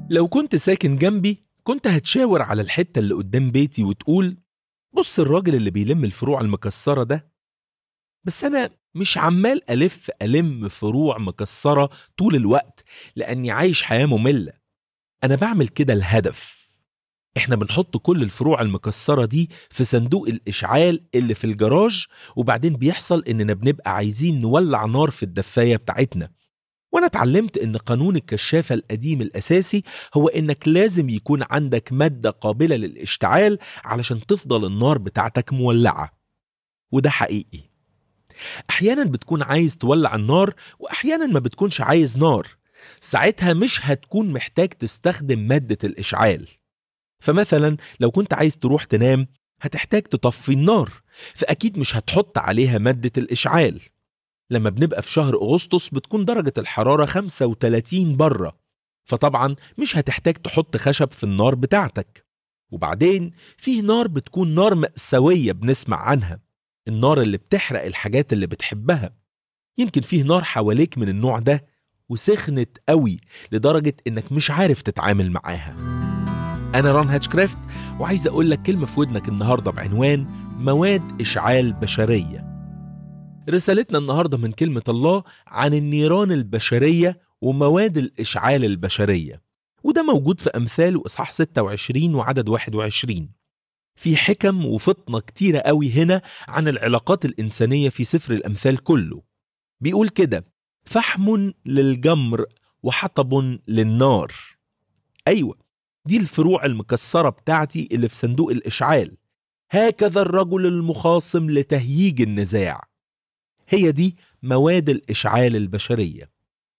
لو كنت ساكن جنبي كنت هتشاور على الحتة اللي قدام بيتي وتقول بص الراجل اللي بيلم الفروع المكسرة ده بس أنا مش عمال ألف ألم فروع مكسرة طول الوقت لأني عايش حياة مملة أنا بعمل كده الهدف إحنا بنحط كل الفروع المكسرة دي في صندوق الإشعال اللي في الجراج وبعدين بيحصل إننا بنبقى عايزين نولع نار في الدفاية بتاعتنا وأنا اتعلمت إن قانون الكشافة القديم الأساسي هو إنك لازم يكون عندك مادة قابلة للاشتعال علشان تفضل النار بتاعتك مولعة وده حقيقي أحيانا بتكون عايز تولع النار وأحيانا ما بتكونش عايز نار ساعتها مش هتكون محتاج تستخدم مادة الإشعال فمثلا لو كنت عايز تروح تنام هتحتاج تطفي النار فأكيد مش هتحط عليها مادة الإشعال لما بنبقى في شهر أغسطس بتكون درجة الحرارة 35 بره فطبعا مش هتحتاج تحط خشب في النار بتاعتك وبعدين فيه نار بتكون نار مأساوية بنسمع عنها النار اللي بتحرق الحاجات اللي بتحبها يمكن فيه نار حواليك من النوع ده وسخنت قوي لدرجة انك مش عارف تتعامل معاها انا ران هاتشكرافت وعايز اقول لك كلمة في ودنك النهاردة بعنوان مواد اشعال بشرية رسالتنا النهاردة من كلمة الله عن النيران البشرية ومواد الإشعال البشرية وده موجود في أمثال وإصحاح 26 وعدد 21 في حكم وفطنة كتيرة قوي هنا عن العلاقات الإنسانية في سفر الأمثال كله بيقول كده فحم للجمر وحطب للنار أيوة دي الفروع المكسرة بتاعتي اللي في صندوق الإشعال هكذا الرجل المخاصم لتهييج النزاع هي دي مواد الإشعال البشرية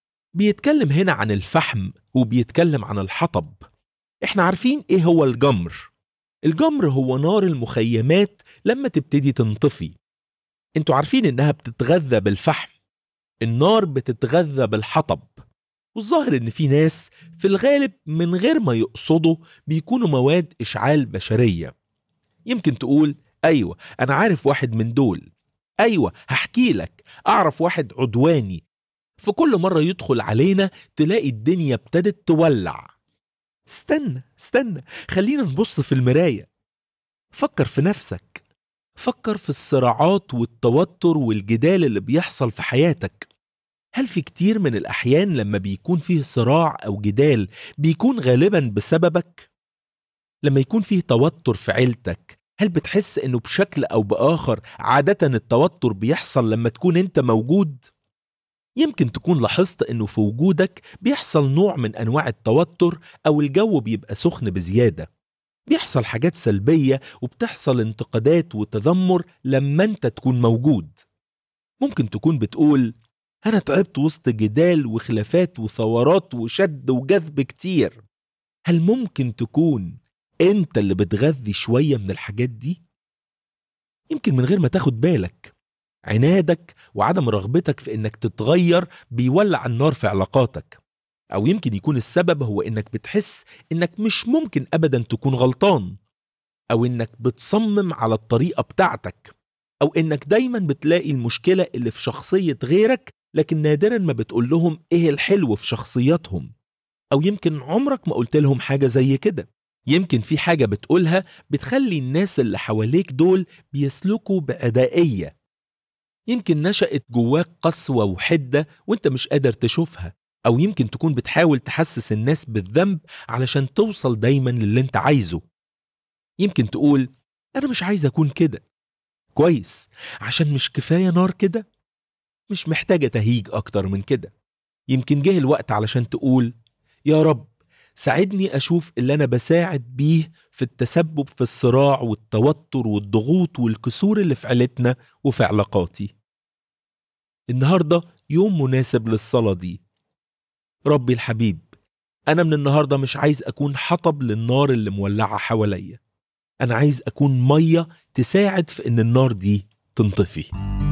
بيتكلم هنا عن الفحم وبيتكلم عن الحطب احنا عارفين ايه هو الجمر الجمر هو نار المخيمات لما تبتدي تنطفي انتوا عارفين انها بتتغذى بالفحم النار بتتغذى بالحطب والظاهر ان في ناس في الغالب من غير ما يقصدوا بيكونوا مواد اشعال بشريه يمكن تقول ايوه انا عارف واحد من دول ايوه هحكي لك اعرف واحد عدواني في كل مره يدخل علينا تلاقي الدنيا ابتدت تولع استنى استنى خلينا نبص في المرايه فكر في نفسك فكر في الصراعات والتوتر والجدال اللي بيحصل في حياتك هل في كتير من الأحيان لما بيكون فيه صراع أو جدال بيكون غالبا بسببك؟ لما يكون فيه توتر في عيلتك هل بتحس إنه بشكل أو بآخر عادة التوتر بيحصل لما تكون أنت موجود؟ يمكن تكون لاحظت إنه في وجودك بيحصل نوع من أنواع التوتر أو الجو بيبقى سخن بزيادة بيحصل حاجات سلبية وبتحصل انتقادات وتذمر لما أنت تكون موجود ممكن تكون بتقول أنا تعبت وسط جدال وخلافات وثورات وشد وجذب كتير هل ممكن تكون أنت اللي بتغذي شوية من الحاجات دي؟ يمكن من غير ما تاخد بالك عنادك وعدم رغبتك في إنك تتغير بيولع النار في علاقاتك أو يمكن يكون السبب هو إنك بتحس إنك مش ممكن أبدا تكون غلطان أو إنك بتصمم على الطريقة بتاعتك أو إنك دايما بتلاقي المشكلة اللي في شخصية غيرك لكن نادرا ما بتقول لهم ايه الحلو في شخصياتهم او يمكن عمرك ما قلت لهم حاجه زي كده يمكن في حاجه بتقولها بتخلي الناس اللي حواليك دول بيسلكوا بادائيه يمكن نشأت جواك قسوه وحده وانت مش قادر تشوفها او يمكن تكون بتحاول تحسس الناس بالذنب علشان توصل دايما للي انت عايزه يمكن تقول انا مش عايز اكون كده كويس عشان مش كفايه نار كده مش محتاجة تهيج أكتر من كده يمكن جه الوقت علشان تقول يا رب ساعدني أشوف اللي أنا بساعد بيه في التسبب في الصراع والتوتر والضغوط والكسور اللي في عيلتنا وفي علاقاتي النهاردة يوم مناسب للصلاة دي ربي الحبيب أنا من النهاردة مش عايز أكون حطب للنار اللي مولعة حواليا أنا عايز أكون مية تساعد في إن النار دي تنطفي